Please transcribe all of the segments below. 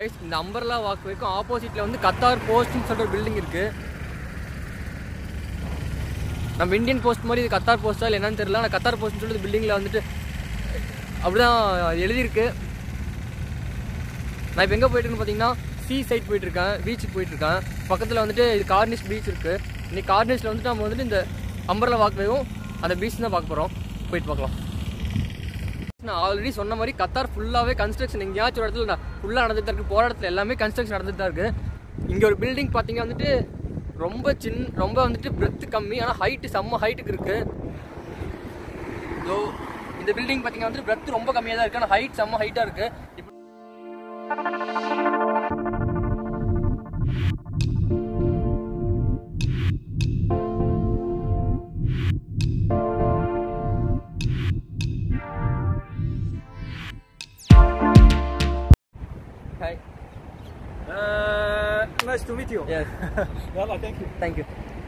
Guys, இந்த umbrella வாக்வேக்கும் ஆப்போசிட்ல வந்து கத்தார் போஸ்ட்னு சொல்ற ஒரு பில்டிங் இருக்கு நம்ம இந்தியன் போஸ்ட் மாதிரி இது கத்தார் போஸ்டா இல்லை என்னன்னு தெரியல ஆனால் கத்தார் போஸ்ட்னு சொல்லிட்டு பில்டிங்கில் வந்துட்டு அப்படிதான் எழுதியிருக்கு நான் இப்போ எங்கே போயிட்டுருக்கேன்னு பார்த்தீங்கன்னா சீ சைட் போயிட்டுருக்கேன் பீச்சுக்கு போயிட்டுருக்கேன் பக்கத்தில் வந்துட்டு இது கார்னிஷ் பீச் இருக்குது இன்னைக்கு கார்னிஷில் வந்துட்டு நம்ம வந்துட்டு இந்த அம்பர்லா வாக்வேவும் அந்த பீச் தான் பார்க்க போகிறோம் போயிட்டு பார்க்கலாம் நான் ஆல்ரெடி சொன்ன மாதிரி கத்தார் ஃபுல்லாகவே கன்ஸ்ட்ரக்ஷன் எங்கேயாச்சும் ஒரு இடத்துல ஃபுல்லாக நடந்துட்டு தான் இருக்கு போகிற இடத்துல எல்லாமே கன்ஸ்ட்ரக்ஷன் நடந்துட்டு தான் இருக்குது இங்கே ஒரு பில்டிங் பார்த்தீங்க வந்துட்டு ரொம்ப சின்ன ரொம்ப வந்துட்டு பிரெத்து கம்மி ஆனால் ஹைட்டு செம்ம ஹைட்டுக்கு இருக்குது இதோ இந்த பில்டிங் பார்த்தீங்கன்னா வந்துட்டு பிரெத் ரொம்ப கம்மியாக தான் இருக்குது ஆனால் ஹைட் செம்ம ஹைட்டாக இருக்குது இப்போ hi Uh, nice to meet you. Yes. Yalla, thank you. Thank you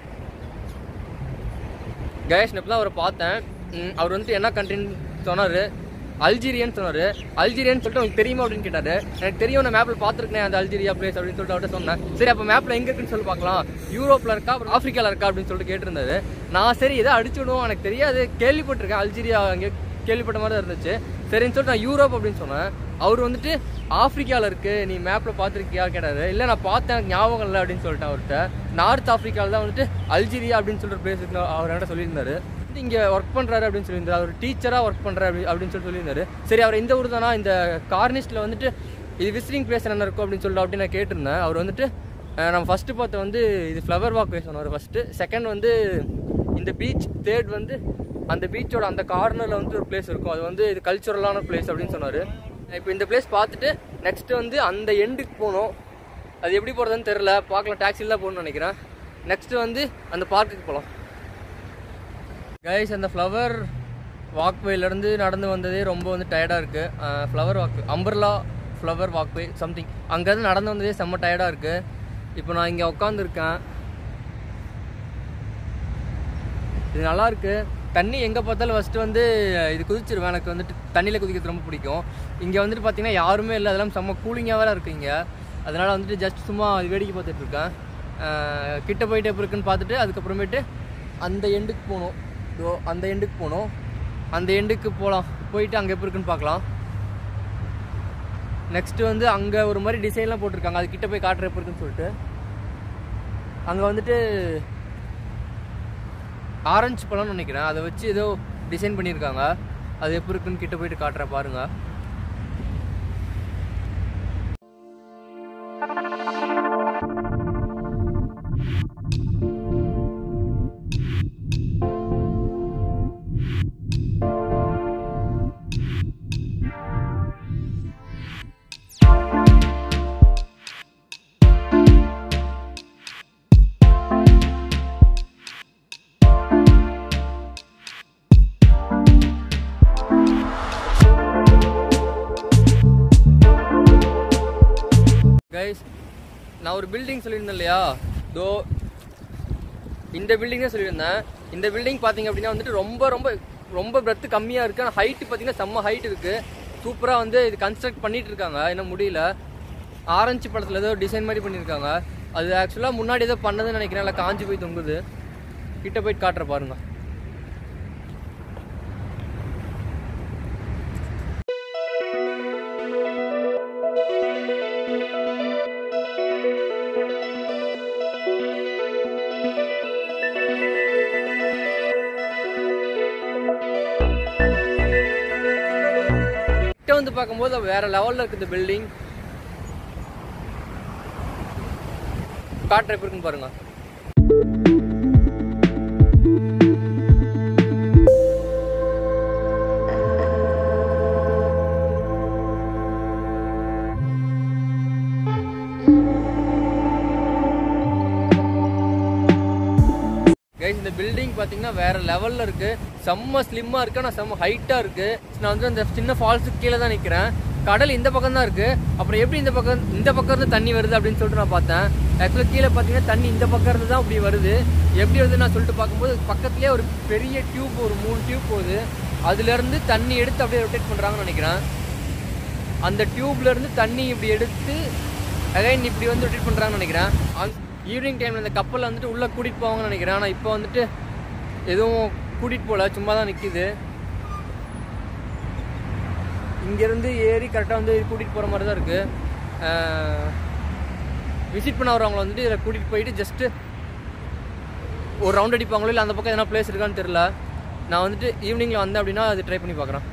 Ganesh இப்போ தான் அவரை பார்த்தேன் ம், அவர் வந்துட்டு என்ன கண்ட்ரின்னு சொன்னார் அல்ஜீரியன் சொன்னார் அல்ஜீரியன் சொல்லிட்டு உங்களுக்கு தெரியுமா அப்படின்னு கேட்டார் எனக்கு தெரியும் நான் மேப்பில் பார்த்துருக்கேன் அந்த அல்ஜீரியா பிளேஸ் அப்படின்னு சொல்லிட்டு அவர்கிட்ட சொன்னேன் சரி அப்போ மேப்பில் எங்கே இருக்குன்னு சொல்லி பார்க்கலாம் யூரோப்பில் இருக்கா அப்புறம் ஆஃப்ரிக்காவில் இருக்கா அப்படின்னு சொல்லிட்டு கேட்டிருந்தாரு நான் சரி எதை அடிச்சு விடுவோம் எனக்கு தெரியாது கேள்விப்பட்டிருக்கேன் அல்ஜீரியா அங்கே கேள்விப்பட்ட மாதிரி தான் இருந்துச்சு சரின்னு சொல்லிட்டு நான் யூரோப் அப்படின்னு சொன்னேன் அவர் வந்துட்டு ஆப்பிரிக்காவில் இருக்கு நீ மேப்பில் பார்த்துருக்கியா கேட்டாரு இல்லை நான் பார்த்தேன் எனக்கு ஞாபகம் இல்லை அப்படின்னு சொல்லிட்டேன் அவர்கிட்ட நார்த் ஆப்பிரிக்காவில் தான் வந்துட்டு அல்ஜீரியா அப்படின்னு சொல்கிற பிளேஸ் இருக்கு அவர் என்கிட்ட சொல்லியிருந்தாரு இங்கே ஒர்க் பண்ணுறாரு அப்படின்னு சொல்லியிருந்தாரு அவர் டீச்சராக ஒர்க் பண்ணுறாரு அப்படி அப்படின்னு சொல்லி சொல்லியிருந்தாரு சரி அவர் இந்த ஊர் தானா இந்த கார்னிஸ்டில் வந்துட்டு இது விசிட்டிங் பிளேஸ் என்ன இருக்கும் அப்படின்னு சொல்லிட்டு அப்படின்னு நான் கேட்டிருந்தேன் அவர் வந்துட்டு அஹ், நம்ம ஃபஸ்ட்டு பார்த்து வந்து இது ஃப்ளவர் வாக் வே சொன்னார் ஃபஸ்ட்டு செகண்ட் வந்து இந்த பீச் தேர்ட் வந்து அந்த பீச்சோட அந்த கார்னரில் வந்து ஒரு பிளேஸ் இருக்கும் அது வந்து இது கல்ச்சுரலான பிளேஸ் அப்படின்னு சொன்னார் இப்போ இந்த பிளேஸ் பார்த்துட்டு நெக்ஸ்ட் வந்து அந்த எண்டுக்கு போகணும் அது எப்படி போகிறதுன்னு தெரில பார்க்கலாம் டாக்ஸியில் தான் போகணும்னு நினைக்கிறேன் நெக்ஸ்ட் வந்து அந்த பார்க்குக்கு போகலாம் கைஸ் அந்த ஃப்ளவர் வாக்வேலேருந்து நடந்து வந்ததே ரொம்ப வந்து டயர்டாக இருக்குது flower walk umbrella flower walkway something அங்கேருந்து நடந்து வந்ததே செம்ம டயர்டாக இருக்குது இப்போ நான் இங்கே உட்காந்துருக்கேன் இது நல்லா இருக்கு தண்ணி எங்கே பார்த்தாலும் ஃபஸ்ட்டு வந்து இது குதிச்சிருவேன் எனக்கு வந்துட்டு தண்ணியில் குதிக்கிறது ரொம்ப பிடிக்கும் இங்கே வந்துட்டு பார்த்தீங்கன்னா யாருமே இல்லை அதெல்லாம் செம்ம கூலிங்காக வேறு இருக்கு இங்கே அதனால் வந்துட்டு ஜஸ்ட் சும்மா வேடிக்கை பார்த்துட்டு இருக்கேன் அஹ் கிட்ட போயிட்டு எப்படி இருக்குன்னு பார்த்துட்டு அதுக்கப்புறமேட்டு அந்த எண்டுக்கு போகணும் இதோ அந்த எண்டுக்கு போகணும் அந்த எண்டுக்கு போகலாம் போயிட்டு அங்கே எப்படி இருக்குன்னு பார்க்கலாம் நெக்ஸ்ட்டு வந்து அங்கே ஒரு மாதிரி டிசைன்லாம் போட்டிருக்காங்க அது கிட்ட போய் காட்டுற எப்படி இருக்குன்னு சொல்லிட்டு அங்கே வந்துட்டு ஆரஞ்சு பழம்னு நினைக்கிறேன் அதை வச்சு ஏதோ டிசைன் பண்ணியிருக்காங்க அது எப்படி இருக்குன்னு கிட்ட போயிட்டு காட்டுறேன் பாருங்க கைஸ் நான் ஒரு பில்டிங் சொல்லியிருந்தேன் இல்லையா தோ இந்த பில்டிங் தான் சொல்லியிருந்தேன் இந்த பில்டிங் பார்த்தீங்க அப்படின்னா வந்துட்டு ரொம்ப ரொம்ப ரொம்ப பிரெத்து கம்மியாக இருக்குது ஆனால் ஹைட்டு பார்த்தீங்கன்னா செம்ம ஹைட் இருக்குது சூப்பராக வந்து இது கன்ஸ்ட்ரக்ட் பண்ணிட்டு இருக்காங்க இன்னும் முடியல ஆரஞ்சு படத்தில் ஏதோ டிசைன் மாதிரி பண்ணியிருக்காங்க அது ஆக்சுவலாக முன்னாடி ஏதோ பண்ணதுன்னு நினைக்கிறேன் இல்லை காஞ்சி போய் தொங்குது கிட்ட போயிட்டு காட்டுற பாருங்க கிட்ட வந்து பார்க்கும்போது வேற லெவல்ல இருக்கு இந்த பில்டிங் காட்டுற எப்படி இருக்குன்னு பாருங்க கைஸ் இந்த பில்டிங் பார்த்தீங்கன்னா வேற லெவலில் இருக்கு செம்ம ஸ்லிம்மாக இருக்கு ஆனால் செம்ம ஹைட்டாக இருக்கு நான் வந்து அந்த சின்ன ஃபால்ஸுக்கு கீழே தான் நிற்கிறேன் கடல் இந்த பக்கம் தான் இருக்கு அப்புறம் எப்படி இந்த பக்கம் இந்த பக்கம் இருந்து தண்ணி வருது அப்படின்னு சொல்லிட்டு நான் பார்த்தேன் ஆக்சுவலாக கீழே பார்த்தீங்கன்னா தண்ணி இந்த பக்கம் இருந்து தான் அப்படி வருது எப்படி வருது நான் சொல்லிட்டு பார்க்கும்போது பக்கத்துலேயே ஒரு பெரிய டியூப் ஒரு மூணு டியூப் போகுது அதுலேருந்து தண்ணி எடுத்து அப்படியே ரொட்டேட் பண்ணுறாங்கன்னு நினைக்கிறேன் அந்த டியூப்ல இருந்து தண்ணி இப்படி எடுத்து அகைன் இப்படி வந்து ட்ரீட் பண்ணுறாங்கன்னு நினைக்கிறேன் ஈவினிங் டைமில் இந்த கப்பலில் வந்துட்டு உள்ளே கூட்டிகிட்டு போவாங்கன்னு நினைக்கிறேன் ஆனால் இப்போ வந்துட்டு எதுவும் கூட்டிகிட்டு போகல சும்மா தான் நிற்கிது இங்கேருந்து ஏறி கரெக்டாக வந்து கூட்டிகிட்டு போகிற மாதிரி தான் இருக்குது விசிட் பண்ண வரவங்களை வந்துட்டு இதில் கூட்டிகிட்டு போயிட்டு ஜஸ்ட்டு ஒரு ரவுண்ட் அடிப்பாங்களோ இல்லை அந்த பக்கம் எதனா பிளேஸ் இருக்கான்னு தெரில நான் வந்துட்டு ஈவினிங்கில் வந்தேன் அப்படின்னா அது ட்ரை பண்ணி பார்க்குறேன்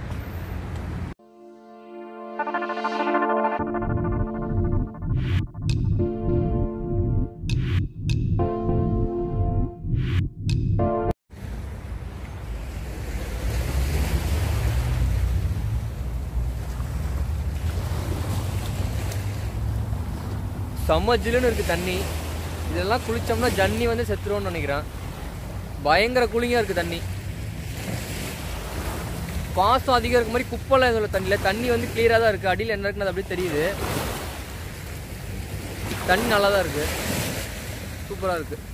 செம்ம ஜில்லுன்னு இருக்குது தண்ணி இதெல்லாம் குளிச்சோம்னா ஜன்னி வந்து செத்துருவோம்னு நினைக்கிறேன் பயங்கர கூலிங்காக இருக்குது தண்ணி பாசம் அதிகம் இருக்க மாதிரி குப்பெல்லாம் எதுவும் இல்லை தண்ணியில் தண்ணி வந்து கிளியராக தான் இருக்குது அடியில் என்ன இருக்குன்னு அது அப்படியே தெரியுது தண்ணி நல்லா தான் இருக்குது சூப்பராக இருக்குது